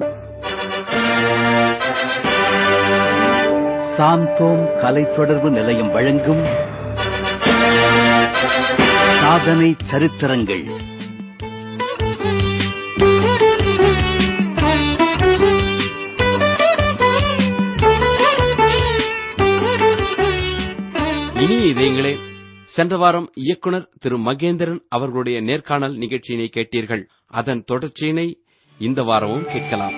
சாந்தோம் கலை தொடர்பு நிலையம் வழங்கும் சாதனை சரித்திரங்கள் இனிய இதயங்களே சென்ற வாரம் இயக்குனர் திரு மகேந்திரன் அவர்களுடைய நேர்காணல் நிகழ்ச்சியினை கேட்டீர்கள் அதன் தொடர்ச்சியினை இந்த வாரமும் கேட்கலாம்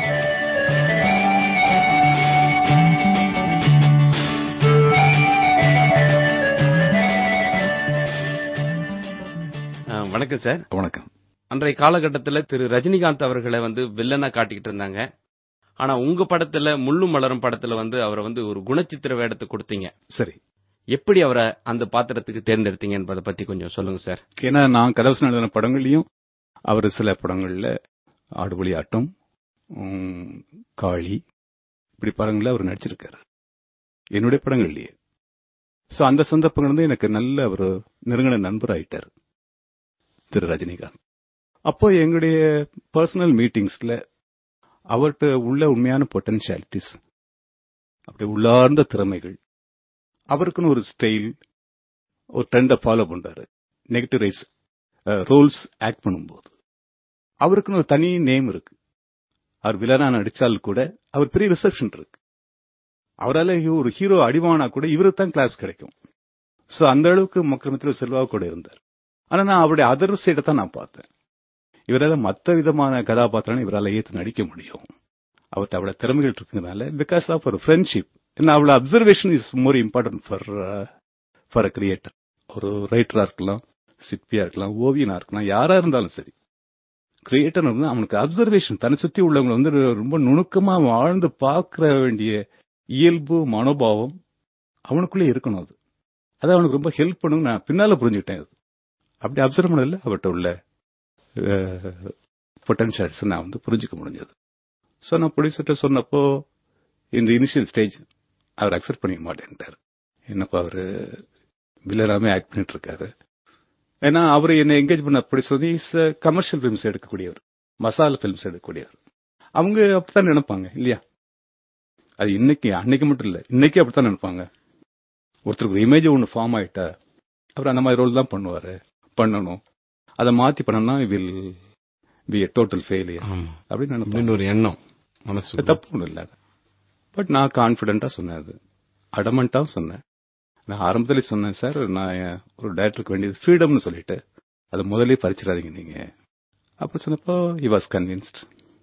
அஹ், வணக்கம் சார் வணக்கம் அன்றைய காலகட்டத்தில் திரு ரஜினிகாந்த் அவர்களை வந்து வில்லனா காட்டிக்கிட்டு இருந்தாங்க ஆனா உங்க படத்துல முள்ளும் மலரும் படத்துல வந்து அவரை வந்து ஒரு குணச்சித்திர வேடத்தை கொடுத்தீங்க சரி எப்படி அவரை அந்த பாத்திரத்துக்கு தேர்ந்தெடுத்தீங்க என்பதை பத்தி கொஞ்சம் சொல்லுங்க சார் ஏன்னா நான் கதவசனம் எழுதின படங்கள்லயும் அவர் சில படங்கள்ல ஆடுபொலி ஆட்டம் உம், காளி இப்படி படங்கள்ல அவர் நடிச்சிருக்காரு என்னுடைய படங்கள்லயே சோ அந்த சந்தர்ப்பங்கள் வந்து எனக்கு நல்ல ஒரு நெருங்கின நண்பர் ஆயிட்டார் திரு ரஜினிகாந்த் அப்போ எங்களுடைய பர்சனல் மீட்டிங்ஸ்ல அவர்கிட்ட உள்ள உண்மையான பொட்டன்ஷியாலிட்டிஸ் அப்படி உள்ளார்ந்த திறமைகள் அவருக்குன்னு ஒரு ஸ்டைல் ஒரு ட்ரெண்டை ஃபாலோ பண்றாரு நெகட்டிவ் ரைட்ஸ் ரோல்ஸ் ஆக்ட் பண்ணும்போது அவருக்குன்னு ஒரு தனி நேம் இருக்கு அவர் வில்லனா நடிச்சால் கூட அவர் பெரிய ரிசப்ஷன் இருக்கு அவரால் ஒரு ஹீரோ அடிவானா கூட இவருக்கு தான் கிளாஸ் கிடைக்கும் சோ அந்த அளவுக்கு மக்கள் மத்தியில் செல்வா கூட இருந்தார் ஆனா நான் அவருடைய அதர் சைடை தான் நான் பார்த்தேன் இவரால மத்த விதமான கதாபாத்திரம் இவரால ஏத்து நடிக்க முடியும் அவர்கிட்ட அவ்வளவு திறமைகள் இருக்குனால பிகாஸ் ஆஃப் ஒரு ஃப்ரெண்ட்ஷிப் ஏன்னா அவ்வளவு observation is more important for for a creator ஒரு ரைட்டரா இருக்கலாம் சிற்பியா இருக்கலாம் ஓவியனா இருக்கலாம் யாரா இருந்தாலும் சரி கிரியேட்டர் வந்து அவனுக்கு அப்சர்வேஷன் தன்னை சுத்தி உள்ளவங்களை வந்து ரொம்ப நுணுக்கமா வாழ்ந்து பார்க்க வேண்டிய இயல்பு மனோபாவம் அவனுக்குள்ளே இருக்கணும் அது அது அவனுக்கு ரொம்ப ஹெல்ப் பண்ணும் நான் பின்னால புரிஞ்சுக்கிட்டேன் அது அப்படி அப்சர்வ் பண்ணதில்ல அவர்கிட்ட உள்ள பொட்டன்ஷியல்ஸ் நான் வந்து புரிஞ்சுக்க முடிஞ்சது ஸோ நான் ப்ரொடியூசர்கிட்ட சொன்னப்போ இந்த இனிஷியல் ஸ்டேஜ் அவர் அக்செப்ட் பண்ணிக்க மாட்டேன்ட்டார் என்னப்பா அவரு வில்லனாமே ஆக்ட் பண்ணிட்டு இருக்காரு ஏன்னா அவர் என்ன என்கேஜ் பண்ண ப்ரொடியூசர் இஸ் கமர்ஷியல் ஃபிலிம்ஸ் எடுக்கக்கூடியவர் மசாலா ஃபிலிம்ஸ் எடுக்கக்கூடியவர் அவங்க அப்படித்தான் நினைப்பாங்க இல்லையா அது இன்னைக்கு அன்னைக்கு மட்டும் இல்ல இன்னைக்கு அப்படித்தான் நினைப்பாங்க ஒருத்தருக்கு ஒரு இமேஜ் ஒன்று ஃபார்ம் ஆயிட்டா அவர் அந்த மாதிரி ரோல் தான் பண்ணுவாரு பண்ணணும் அதை மாத்தி பண்ணனா will be a total failure அப்படின்னு நினைப்பாங்க அப்படின்னு ஒரு எண்ணம் மனசு அது தப்பு ஒன்றும் இல்லை பட் நான் கான்ஃபிடென்ட்டா சொன்னேன் அது அடமெண்ட்டாவும் சொன்னேன் நான் ஆரம்பத்திலே சொன்னேன் சார் நான் என் ஒரு டைரக்டருக்கு வேண்டியது ஃப்ரீடம்னு சொல்லிட்டு அதை முதலே பறிச்சிடாதீங்க நீங்க அப்படி சொன்னப்போ ஹி வாஸ் கன்வின்ஸ்ட்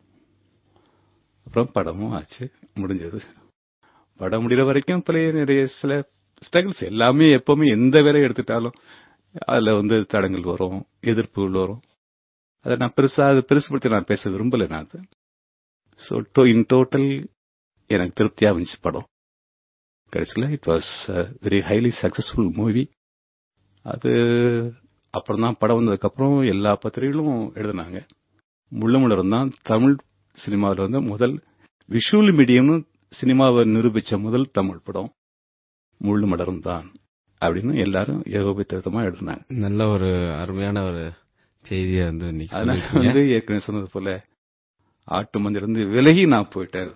அப்புறம் படமும் ஆச்சு முடிஞ்சது படம் முடிகிற வரைக்கும் பழைய நிறைய சில ஸ்ட்ரகிள்ஸ் எல்லாமே எப்பவுமே எந்த வேலையை எடுத்துட்டாலும் அதுல வந்து தடங்கள் வரும் எதிர்ப்புகள் வரும் அதை நான் பெருசா அது பெருசுபடுத்தி நான் பேச விரும்பல நான் அது ஸோ இன் டோட்டல் எனக்கு திருப்தியா இருந்துச்சு படம் கடைசியில் it was very highly successful movie அது அப்புறம் தான் படம் வந்ததுக்கப்புறம் எல்லா பத்திரிகைகளும் எழுதினாங்க முள்ளமுளரும் தான் தமிழ் சினிமாவில் வந்து முதல் விஷுவல் மீடியம்னு சினிமாவை நிரூபிச்ச முதல் தமிழ் படம் முள்ளு மலரும் தான் அப்படின்னு எல்லாரும் ஏகோபித்த விதமா எழுதினாங்க நல்ல ஒரு அருமையான ஒரு செய்தியை வந்து இன்னைக்கு அதனால சொல்லிருக்கீங்க. வந்து ஏற்கனவே சொன்னது போல ஆட்டு மந்திலிருந்து விலகி நான் போயிட்டேன்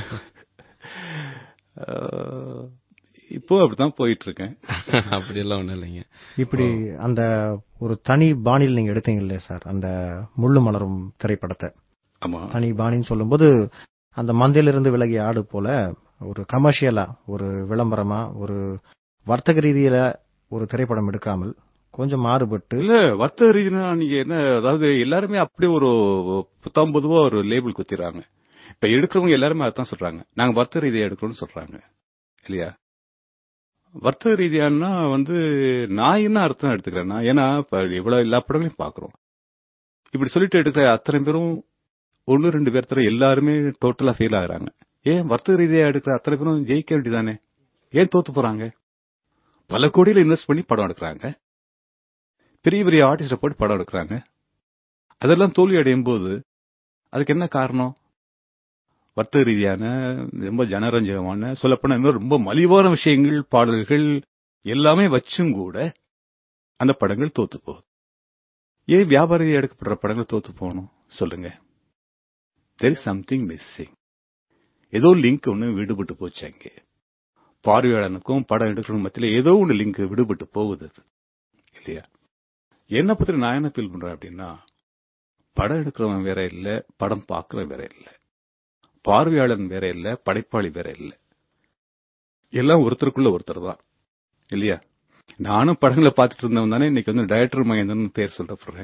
அஹ், இப்போ அப்படித்தான் போயிட்டு இருக்கேன் அப்படியெல்லாம் ஒண்ணும் இல்லைங்க இப்படி அந்த ஒரு தனி பாணியில் நீங்க எடுத்தீங்க இல்லையா சார் அந்த முள்ளு மலரும் திரைப்படத்தை ஆமா தனி பாணின்னு சொல்லும்போது அந்த மந்தையிலிருந்து விலகிய ஆடு போல ஒரு கமர்ஷியலா ஒரு விளம்பரமா ஒரு வர்த்தக ரீதியில ஒரு திரைப்படம் எடுக்காமல் கொஞ்சம் மாறுபட்டு இல்ல வர்த்தக ரீதினா நீங்க என்ன அதாவது எல்லாருமே அப்படியே ஒரு புத்தாம் பொதுவா ஒரு லேபிள் குத்திடுறாங்க இப்ப எடுக்கிறவங்க எல்லாருமே அதான் சொல்றாங்க நாங்க வர்த்தக ரீதியா எடுக்கிறோம்னு சொல்றாங்க இல்லையா வர்த்தக ரீதியானா வந்து நான் என்ன அர்த்தம் எடுத்துக்கிறேன்னா ஏன்னா இப்ப இவ்வளவு எல்லா படங்களையும் பாக்குறோம் இப்படி சொல்லிட்டு எடுக்கிற அத்தனை பேரும் ஒன்னு ரெண்டு பேர் தவிர எல்லாருமே டோட்டலா ஃபெயில் ஆகுறாங்க ஏன் வர்த்தக ரீதியா எடுக்கிற அத்தனை பேரும் ஜெயிக்க வேண்டியதானே ஏன் தோத்து போறாங்க பல கோடியில இன்வெஸ்ட் பண்ணி படம் எடுக்கிறாங்க பெரிய பெரிய ஆர்டிஸ்ட போட்டு படம் எடுக்கிறாங்க அதெல்லாம் தோல்வி அடையும் போது அதுக்கு என்ன காரணம் வர்த்தக ரீதியான ரொம்ப ஜனரஞ்சகமான சொல்லப்போனா இன்னும் ரொம்ப மலிவான விஷயங்கள் பாடல்கள் எல்லாமே வச்சும் கூட அந்த படங்கள் தோத்து போகுது ஏன் வியாபார ரீதியா எடுக்கப்படுற படங்கள் தோத்து போகணும் சொல்லுங்க தெர் இஸ் சம்திங் மிஸ்ஸிங் ஏதோ லிங்க் ஒன்று விடுபட்டு போச்சு அங்கே பார்வையாளனுக்கும் படம் எடுக்கிறவங்க மத்தியில ஏதோ ஒன்று லிங்க் விடுபட்டு போகுது அது இல்லையா என்ன பத்தி நான் என்ன ஃபீல் பண்றேன் அப்படின்னா படம் எடுக்கிறவன் வேற இல்ல படம் பார்க்கறவன் வேற இல்ல பார்வையாளன் வேற இல்ல படைப்பாளி வேற இல்ல எல்லாம் ஒருத்தருக்குள்ள ஒருத்தர் தான் இல்லையா நானும் படங்களை பார்த்துட்டு இருந்தவன் தானே இன்னைக்கு வந்து டைரக்டர் மகேந்திரன் பேர் சொல்ல போறேன்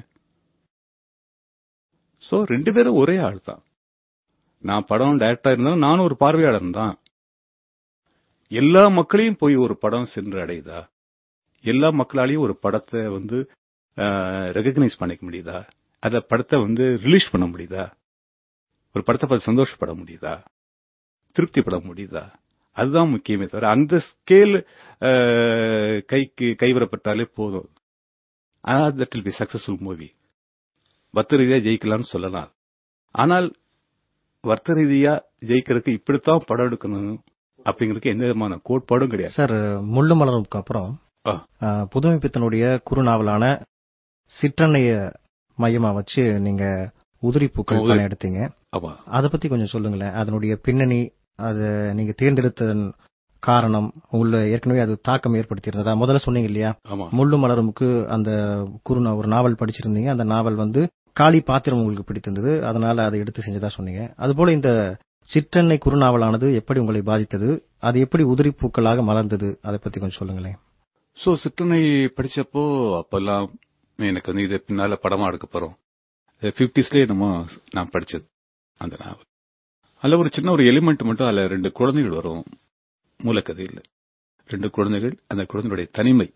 சோ ரெண்டு பேரும் ஒரே ஆள் தான் நான் படம் டைரக்டா இருந்தாலும் நானும் ஒரு பார்வையாளன் தான் எல்லா மக்களையும் போய் ஒரு படம் சென்று அடையுதா எல்லா மக்களாலையும் ஒரு படத்தை வந்து ரெகக்னைஸ் பண்ணிக்க முடியுதா அந்த படத்தை வந்து ரிலீஸ் பண்ண முடியுதா ஒரு படத்தை பார்த்து சந்தோஷப்பட முடியுதா திருப்திப்பட முடியுதா அதுதான் முக்கியமே தவிர அந்த ஸ்கேல் கைக்கு கைவரப்பட்டாலே போதும் that will be successful movie வர்த்த ரீதியா ஜெயிக்கலாம்னு சொல்லலாம் ஆனால் வர்த்த ரீதியா ஜெயிக்கிறதுக்கு இப்படித்தான் படம் எடுக்கணும் அப்படிங்கிறதுக்கு எந்த விதமான கோட்பாடும் கிடையாது சார் முள்ளு மலருக்கு அப்புறம் ஆ. ஆ, புதுமை பித்தனுடைய குறுநாவலான சிற்றன்னைய மையமா வச்சு நீங்க உதிரி பூக்கள் உதிரி- படம் எடுத்தீங்க ஆமா அதை பத்தி கொஞ்சம் சொல்லுங்களேன் அதனுடைய பின்னணி அது நீங்க தேர்ந்தெடுத்ததன் காரணம் உள்ள ஏற்கனவே அது தாக்கம் ஏற்படுத்தியிருந்ததா முதல்ல சொன்னீங்க இல்லையா ஆமா முள்ளு மலருமுக்கு அந்த குறு ஒரு நாவல் படிச்சிருந்தீங்க அந்த நாவல் வந்து காளி பாத்திரம் உங்களுக்கு பிடித்திருந்தது அதனால அதை எடுத்து செஞ்சதா சொன்னீங்க அதுபோல இந்த சிற்றன்னை குறுநாவலானது எப்படி உங்களை பாதித்தது அது எப்படி உதிரி பூக்களாக மலர்ந்தது அதை பத்தி கொஞ்சம் சொல்லுங்களேன் சோ சிற்றனை படிச்சப்போ அப்பெல்லாம் எனக்கு வந்து இது பின்னால படமா எடுக்க போறோம் பிப்டிஸ்லயே நம்ம நான் படிச்சது அந்த நாவல் அதுல ஒரு சின்ன ஒரு எலிமெண்ட் மட்டும் அதுல ரெண்டு குழந்தைகள் வரும் மூலக்கதையில் ரெண்டு குழந்தைகள் அந்த குழந்தைகளுடைய தனிமை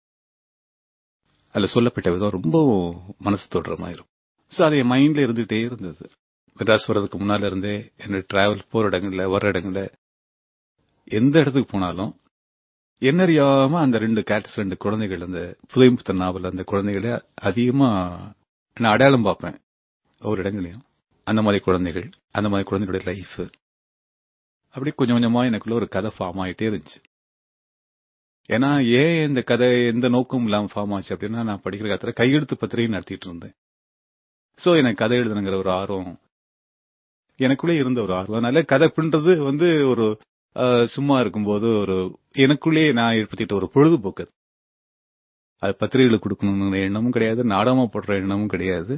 அதுல சொல்லப்பட்ட விதம் ரொம்ப மனசு தொடுற மாதிரி இருக்கும் சோ அது என் மைண்ட்ல இருந்துட்டே இருந்தது மெட்ராஸ் வர்றதுக்கு முன்னால இருந்தே என்னோட டிராவல் போற இடங்கள்ல வர்ற இடங்கள்ல எந்த இடத்துக்கு போனாலும் என்ன அறியாம அந்த ரெண்டு கேரக்டர்ஸ் ரெண்டு குழந்தைகள் அந்த புதைமுத்த நாவல் அந்த குழந்தைகளை அதிகமா நான் அடையாளம் பார்ப்பேன் ஒவ்வொரு இடங்களையும் அந்த மாதிரி குழந்தைகள் அந்த மாதிரி குழந்தைகளுடைய லைஃப் அப்படி கொஞ்சம் கொஞ்சமா எனக்குள்ள ஒரு கதை ஃபார்ம் ஆயிட்டே இருந்துச்சு ஏன்னா ஏன் இந்த கதை எந்த நோக்கம் இல்லாம ஃபார்ம் ஆச்சு அப்படின்னா நான் படிக்கிற காலத்துல கையெழுத்து பத்திரிகை நடத்திட்டு இருந்தேன் சோ எனக்கு கதை எழுதணுங்கிற ஒரு ஆர்வம் எனக்குள்ளே இருந்த ஒரு ஆர்வம் அதனால கதை பின்றது வந்து ஒரு அஹ், சும்மா இருக்கும்போது ஒரு எனக்குள்ளேயே நான் ஏற்படுத்திட்ட ஒரு பொழுதுபோக்கு அது. அது பத்திரிகைகளுக்கு கொடுக்கணுங்கிற எண்ணமும் கிடையாது நாடகமா போடுற எண்ணமும் கிடையாது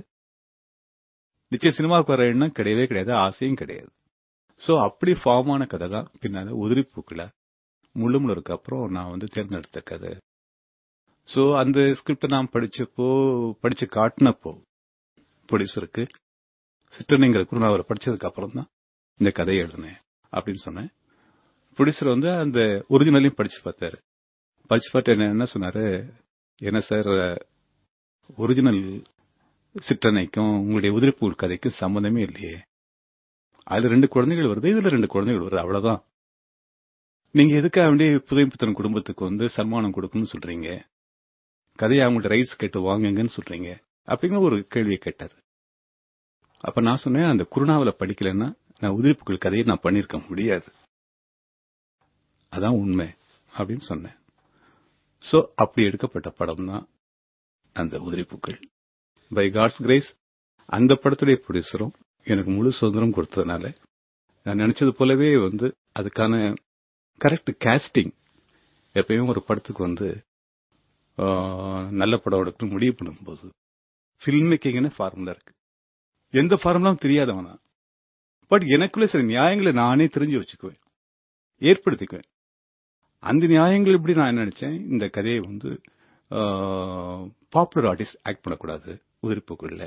நிச்சய சினிமாவுக்கு வர எண்ணம் கிடையவே கிடையாது ஆசையும் கிடையாது சோ அப்படி ஃபார்ம் ஆன கதை தான் பின்னால உதிரி பூக்கள முள்ளுமுள்ளருக்கு அப்புறம் நான் வந்து தேர்ந்தெடுத்த கதை சோ அந்த ஸ்கிரிப்ட நான் படிச்சப்போ படிச்சு காட்டினப்போ ப்ரொடியூசருக்கு சிற்றனைங்கிற குருநாவரை படிச்சதுக்கு அப்புறம் தான் இந்த கதையை எழுதினேன் அப்படின்னு சொன்னேன் ப்ரொடியூசர் வந்து அந்த ஒரிஜினலையும் படிச்சு பார்த்தாரு படிச்சு பார்த்து என்ன என்ன சொன்னாரு என்ன சார் ஒரிஜினல் சிற்றனைக்கும் உங்களுடைய உதிரிப்பூர் கதைக்கும் சம்பந்தமே இல்லையே அதுல ரெண்டு குழந்தைகள் வருது இதுல ரெண்டு குழந்தைகள் வருது அவ்வளவுதான் நீங்க எதுக்காக வேண்டி புதைப்புத்தன் குடும்பத்துக்கு வந்து சன்மானம் கொடுக்கணும்னு சொல்றீங்க கதையை அவங்கள்ட்ட ரைட்ஸ் கேட்டு வாங்குங்கன்னு சொல்றீங்க அப்படிங்கிற ஒரு கேள்வியை கேட்டாரு அப்ப நான் சொன்னேன் அந்த குருநாவலை படிக்கலைன்னா நான் உதிரிப்புக்கள் கதையை நான் பண்ணிருக்க முடியாது அதான் உண்மை அப்படின்னு சொன்னேன் சோ அப்படி எடுக்கப்பட்ட படம் தான் அந்த உதிரிப்புக்கள் பை காட்ஸ் கிரேஸ் அந்த படத்துடைய ப்ரொடியூசரும் எனக்கு முழு சுதந்திரம் கொடுத்ததுனால நான் நினைச்சது போலவே வந்து அதுக்கான கரெக்ட் காஸ்டிங் எப்பயும் ஒரு படத்துக்கு வந்து ஆஹ், நல்ல படம் எடுக்கணும் முடிவு பண்ணும்போது ஃபில்ம் மேக்கிங்னு ஃபார்முலா இருக்கு எந்த ஃபார்முலாவும் தெரியாதவனா பட் எனக்குள்ள சில நியாயங்களை நானே தெரிஞ்சு வச்சுக்குவேன் ஏற்படுத்திக்குவேன் அந்த நியாயங்கள் எப்படி நான் என்ன நினைச்சேன் இந்த கதையை வந்து பாப்புலர் ஆர்டிஸ்ட் ஆக்ட் பண்ணக்கூடாது உதிர்ப்புக்குள்ள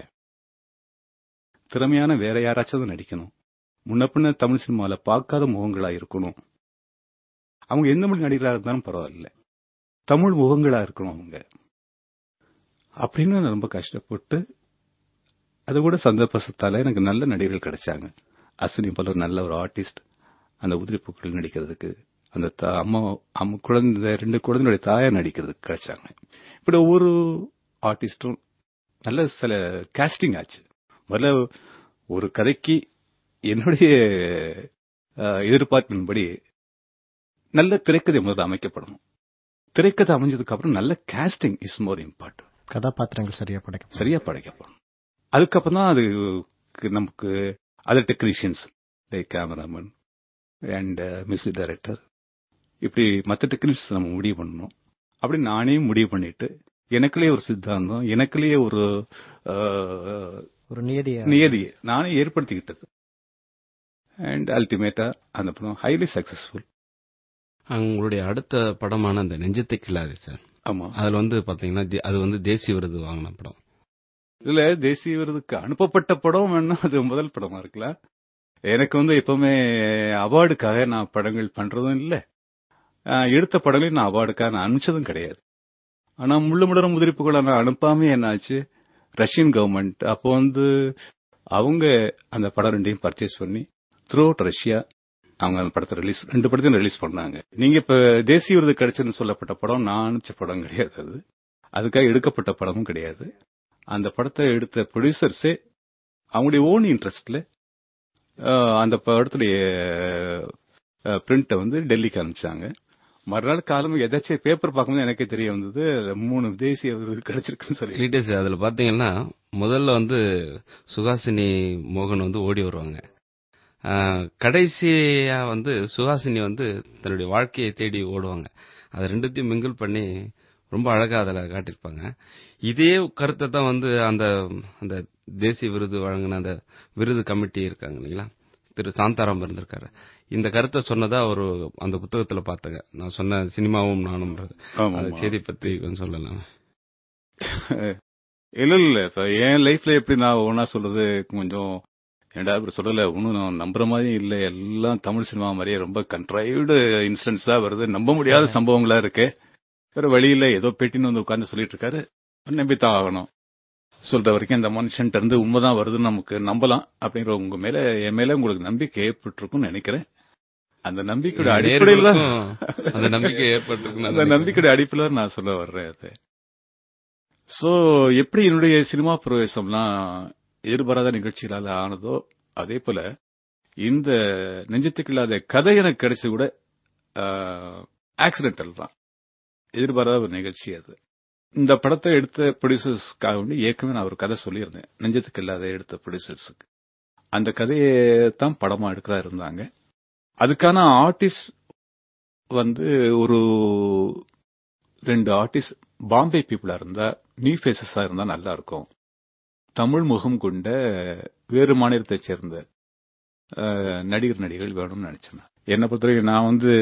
திறமையான வேற யாராச்சும் தான் நடிக்கணும் முன்ன பின்ன தமிழ் சினிமால பார்க்காத முகங்களா இருக்கணும் அவங்க எந்த மொழி நடிகராக இருந்தாலும் பரவாயில்ல தமிழ் முகங்களா இருக்கணும் அவங்க அப்படின்னு நான் ரொம்ப கஷ்டப்பட்டு அது கூட சந்தர்ப்பத்தால எனக்கு நல்ல நடிகர்கள் கிடைச்சாங்க அஸ்வினி போல ஒரு நல்ல ஒரு ஆர்டிஸ்ட் அந்த உதிரிப்பூக்கள் நடிக்கிறதுக்கு அந்த தா- அம்மா அம்மா குழந்தை ரெண்டு குழந்தையுடைய தாயா நடிக்கிறதுக்கு கிடைச்சாங்க இப்படி ஒவ்வொரு ஆர்டிஸ்டும் நல்ல சில காஸ்டிங் ஆச்சு முதல்ல ஒரு கதைக்கு என்னுடைய அஹ், எதிர்பார்ப்பின்படி நல்ல திரைக்கதை முதல்ல அமைக்கப்படணும் திரைக்கதை அமைஞ்சதுக்கு அப்புறம் நல்ல காஸ்டிங் இஸ் மோர் இம்பார்ட்டன்ட் கதாபாத்திரங்கள் சரியா படைக்க சரியா படைக்கப்படணும் அதுக்கப்புறம் தான் அது நமக்கு other technicians like cameraman and music director இப்படி மற்ற டெக்னீஷியன்ஸ் நம்ம முடிவு பண்ணணும் அப்படி நானே முடிவு பண்ணிட்டு எனக்குள்ளேயே ஒரு சித்தாந்தம் எனக்குள்ளேயே ஒரு அஹ், ஒரு நியதிய நியதியை நானே ஏற்படுத்திக்கிட்டது அண்ட் அல்டிமேட்டா அந்த படம் ஹைலி சக்சஸ்ஃபுல் உங்களுடைய அடுத்த படமான அந்த நெஞ்சத்தை கிள்ளாதே சார் ஆமா அதுல வந்து பாத்தீங்கன்னா தே- அது வந்து தேசிய விருது வாங்கின படம் இதுல தேசிய விருதுக்கு அனுப்பப்பட்ட படம் வேணா அது முதல் படமா இருக்கலாம் எனக்கு வந்து எப்பவுமே அவார்டுக்காக நான் படங்கள் பண்றதும் இல்ல ஆஹ் எடுத்த படங்களையும் நான் அவார்டுக்காக நான் அனுப்பிச்சதும் கிடையாது ஆனா முள்ளு முடரும் முதிர்ப்புகளை நான் அனுப்பாம என்னாச்சு ரஷ்யன் கவர்மெண்ட் அப்போ வந்து அவங்க அந்த படம் ரெண்டையும் பர்ச்சேஸ் பண்ணி த்ரூ அவுட் ரஷ்யா அவங்க அந்த படத்தை ரிலீஸ் ரெண்டு படத்தையும் ரிலீஸ் பண்ணாங்க நீங்க இப்ப தேசிய விருது கிடைச்சதுன்னு சொல்லப்பட்ட படம் நான் அனுப்பிச்ச படம் கிடையாது அது அதுக்காக எடுக்கப்பட்ட படமும் கிடையாது அந்த படத்தை எடுத்த ப்ரொடியூசர்ஸே அவங்களுடைய ஓன் இன்ட்ரெஸ்ட்ல அந்த படத்துடைய பிரிண்ட்டை வந்து டெல்லிக்கு அனுப்பிச்சாங்க மறுநாள் காலம் எதாச்சும் பேப்பர் பார்க்கும்போது எனக்கே தெரிய வந்தது மூணு தேசிய விருது கிடைச்சிருக்குன்னு சொல்லி கிளீட்டஸ் அதுல பாத்தீங்கன்னா முதல்ல வந்து சுகாசினி மோகன் வந்து ஓடி வருவாங்க ஆஹ், கடைசியா வந்து சுகாசினி வந்து தன்னுடைய வாழ்க்கையை தேடி ஓடுவாங்க அது ரெண்டுத்தையும் மிங்கிள் பண்ணி ரொம்ப அழகா அதுல காட்டியிருப்பாங்க இதே கருத்தை தான் வந்து அந்த அந்த தேசிய விருது வழங்கின அந்த விருது கமிட்டி இருக்காங்க இல்லைங்களா திரு சாந்தாராம் இருந்திருக்காரு இந்த கருத்தை சொன்னதா ஒரு அந்த புத்தகத்துல பார்த்தங்க நான் சொன்ன சினிமாவும் நானும் ஆமா, அந்த ஆமா. செய்தி பத்தி கொஞ்சம் சொல்லலாம் இல்ல இல்ல இப்ப என் லைஃப்ல எப்படி நான் ஒன்னா சொல்றது கொஞ்சம் ஏன்டா இப்படி சொல்லல ஒன்னும் நான் நம்புற மாதிரி இல்ல எல்லாம் தமிழ் சினிமா மாதிரியே ரொம்ப கண்ட்ரைவ்டு இன்சிடென்ட்ஸா வருது நம்ப முடியாத சம்பவங்களா இருக்கு வேற வழியில ஏதோ பெட்டின்னு வந்து உட்கார்ந்து சொல்லிட்டு இருக்காரு நம்பித்தான் ஆகணும் சொல்ற வரைக்கும் அந்த மனுஷன்ட்ட இருந்து உண்மைதான் வருதுன்னு நமக்கு நம்பலாம் அப்படிங்கிற உங்க மேல என் மேல உங்களுக்கு நம்பிக்கை ஏற்பட்டிருக்கும்னு நினைக்கிறேன் அந்த நம்பிக்கையோட அடிப்படையில் தான் நேயர்களுக்கும் அந்த நம்பிக்கை ஏற்பட்டிருக்குன்னு நான் அந்த நினைக்கிறேன். நம்பிக்கையோட அடிப்படையில் நான் சொல்ல வர்றேன் அது சோ எப்படி என்னுடைய சினிமா பிரவேசம்லாம் எதிர்பாராத நிகழ்ச்சிகளால ஆனதோ அதே போல இந்த நெஞ்சத்துக்கு இல்லாத கதை எனக்கு கிடைச்சது கூட ஆக்சிடென்டல் தான் எதிர்பாராத ஒரு நிகழ்ச்சி அது இந்த படத்தை எடுத்த ப்ரொடியூசர்ஸ்க்காக வேண்டி ஏற்கனவே நான் ஒரு கதை சொல்லியிருந்தேன் நெஞ்சத்துக்கு இல்லாத எடுத்த ப்ரொடியூசர்ஸுக்கு அந்த கதையை தான் படமா எடுக்கிறா இருந்தாங்க அதுக்கான ஆர்டிஸ்ட் வந்து ஒரு ரெண்டு ஆர்டிஸ்ட் பாம்பே பீப்புளா இருந்தா நியூ ஃபேஸஸா இருந்தா நல்லா இருக்கும் தமிழ் முகம் கொண்ட வேறு மாநிலத்தை சேர்ந்த அஹ், நடிகர் நடிகைகள் வேணும்னு நினைச்சேன் என்னை பொறுத்தவரைக்கும் நான் வந்து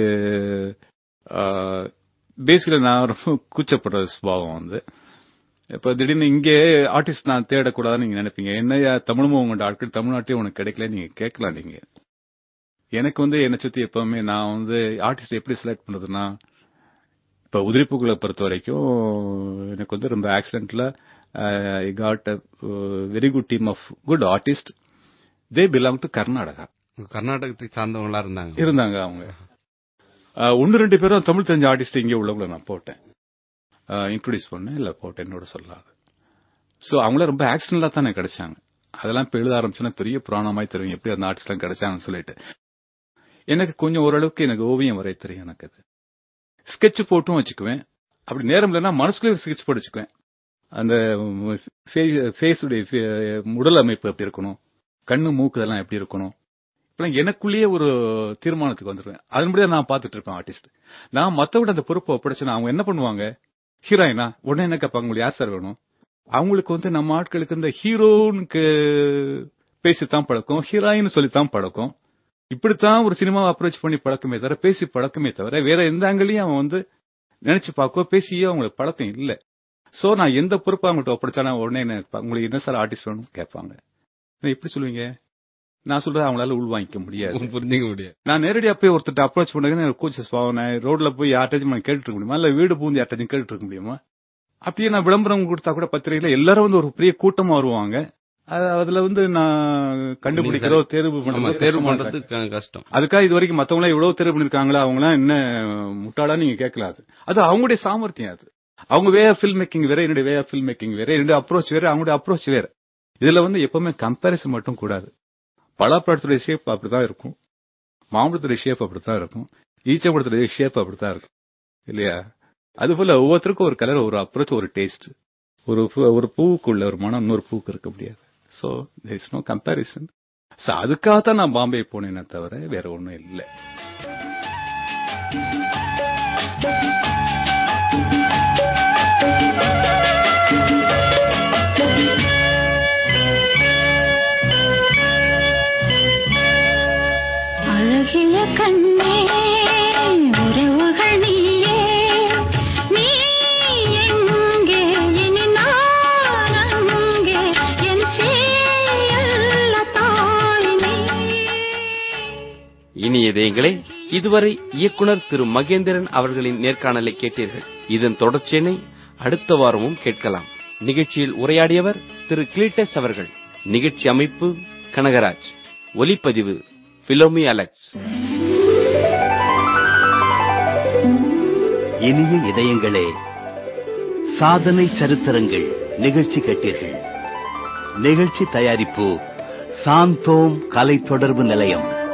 பேசிக்கலி நான் ரொம்ப கூச்சப்படுற சுபாவம் வந்து இப்ப திடீர்னு இங்கே ஆர்டிஸ்ட் நான் தேடக்கூடாதுன்னு நீங்க நினைப்பீங்க என்னையா தமிழ் முகம் கொண்ட ஆட்கள் தமிழ்நாட்டையும் உனக்கு கிடைக்கல நீங்க கேட்கலாம் நீங்க எனக்கு வந்து என்னை சுத்தி எப்பவுமே நான் வந்து ஆர்டிஸ்ட் எப்படி செலக்ட் பண்றதுன்னா இப்ப உதிரிப்புகளை பொறுத்த வரைக்கும் எனக்கு வந்து ரொம்ப ஆக்சிடென்ட்ல I got a very good team of good artist they belong to Karnataka கர்நாடகத்தை சார்ந்தவங்களா இருந்தாங்க இருந்தாங்க அவங்க அஹ், ஒன்னு ரெண்டு பேரும் தமிழ் தெரிஞ்ச ஆர்டிஸ்ட் இங்கே உள்ளவங்கள நான் போட்டேன் இன்ட்ரோடியூஸ் பண்ணேன் இல்ல போட்டேன் என்னோட சொல்லாது சோ அவங்கள ரொம்ப ஆக்சிடென்ட்லா தானே கிடைச்சாங்க அதெல்லாம் இப்ப எழுத ஆரம்பிச்சுன்னா பெரிய புராணமாய் தெரியும் எப்படி அந்த ஆர்டிஸ்ட் எல்லாம் கிடைச்சாங்கன்னு சொல்லிட்டு எனக்கு கொஞ்சம் ஓரளவுக்கு எனக்கு ஓவியம் வரைய தெரியும் எனக்கு அது ஸ்கெட்ச் போட்டும் வச்சுக்குவேன் அப்படி நேரம் இல்லைன்னா மனசுக்குள்ளே ஸ்கெட்ச் போட்டு வச்சுக்குவேன் அந்த ஃபேஸ் உடைய உடல் அமைப்பு எப்படி இருக்கணும் கண்ணு மூக்கு இதெல்லாம் எப்படி இருக்கணும் இப்பெல்லாம் எனக்குள்ளேயே ஒரு தீர்மானத்துக்கு வந்துருவேன் அதன்படியே நான் பார்த்துட்டு இருப்பேன் ஆர்டிஸ்ட் நான் மத்தவிட அந்த பொறுப்பை ஒப்படைச்சேன்னா அவங்க என்ன பண்ணுவாங்க ஹீரோயினா உடனே என்ன கேட்பாங்க உங்களுக்கு யார் சார் வேணும் அவங்களுக்கு வந்து நம்ம ஆட்களுக்கு இந்த ஹீரோனுக்கு பேசித்தான் பழக்கம் ஹீரோயின் சொல்லித்தான் பழக்கம் இப்படித்தான் ஒரு சினிமாவை அப்ரோச் பண்ணி பழக்கமே தவிர பேசி பழக்கமே தவிர வேற எந்த ஆங்கிலையும் அவன் வந்து நினைச்சு பார்க்கவோ பேசியோ அவங்களுக்கு பழக்கம் இல்ல சோ நான் எந்த பொறுப்பை அவங்கள்ட்ட ஒப்படைச்சானா உடனே என்ன உங்களுக்கு என்ன சார் ஆர்டிஸ்ட் வேணும் கேட்பாங்க இதை எப்படி சொல்லுவீங்க நான் சொல்றது அவங்களால உள்வாங்கிக்க முடியாது புரிஞ்சுக்க முடியாது நான் நேரடியா போய் ஒருத்தர் அப்ரோச் பண்ணதுன்னு எனக்கு கூச்சஸ் பாவம் நான் ரோட்ல போய் யார்ட்டாச்சும் நான் கேட்டு இருக்க முடியுமா இல்ல வீடு பூந்து யார்ட்டாச்சும் கேட்டு இருக்க முடியுமா அப்படியே நான் விளம்பரம் கொடுத்தா கூட பத்திரிகையில எல்லாரும் வந்து ஒரு பெரிய கூட்டமா வருவாங்க அது- அதுல வந்து நான் கண்டுபிடிக்கிறோ தேர்வு ஆமா பண்றதோ தேர்வு கஷ்டமா இருக்கு. பண்றது க- கஷ்டம் அதுக்காக இது வரைக்கும் மத்தவங்க எவ்வளவு தேர்வு பண்ணிருக்காங்களா அவங்க எல்லாம் என்ன முட்டாளா நீங்க கேட்கலாம் அது அது அவங்களுடைய சாமர்த்தியம் அது அவங்க வே ஆஃப் ஃபில்ம் மேக்கிங் வேற என்னுடைய வே ஆஃப் ஃபில்ம் மேக்கிங் வேற என்னுடைய அப்ரோச் வேற அவங்களுடைய அப்ரோச் வேற இதுல வந்து எப்பவுமே கம்பேரிசன் மட்டும் கூடாது பலாப்பழத்துடைய ஷேப் அப்படிதான் இருக்கும் மாம்பழத்துடைய ஷேப் அப்படித்தான் இருக்கும் ஈச்சம்பழத்துடைய ஷேப் அப்படித்தான் இருக்கும் இல்லையா அதுபோல ஒவ்வொருத்தருக்கும் ஒரு கலர் ஒரு அப்ரோச் ஒரு டேஸ்ட் ஒரு பூ- ஒரு பூவுக்குள்ள ஒரு மனம் இன்னொரு பூவுக்கு இருக்க முடியாது so there is no comparison So, அதுக்காகத்தான் நான் பாம்பே போனேனே தவிர வேற ஒண்ணும் இல்லை அழகிய கண்ணே உறவுகள் நீயே நீ எங்கே இனி நான் அங்கே என் சேயல்ல தாய் நீ இனி இதயங்களே இதுவரை இயக்குனர் திரு மகேந்திரன் அவர்களின் நேர்காணலை கேட்டீர்கள் இதன் தொடர்ச்சியினை அடுத்த வாரமும் கேட்கலாம் நிகழ்ச்சியில் உரையாடியவர் திரு கிளீட்டஸ் அவர்கள் நிகழ்ச்சி அமைப்பு கனகராஜ் ஒலிப்பதிவு பிலோமி அலெக்ஸ் இனிய இதயங்களே சாதனை சரித்திரங்கள் நிகழ்ச்சி கேட்டீர்கள் நிகழ்ச்சி தயாரிப்பு சாந்தோம் கலை தொடர்பு நிலையம்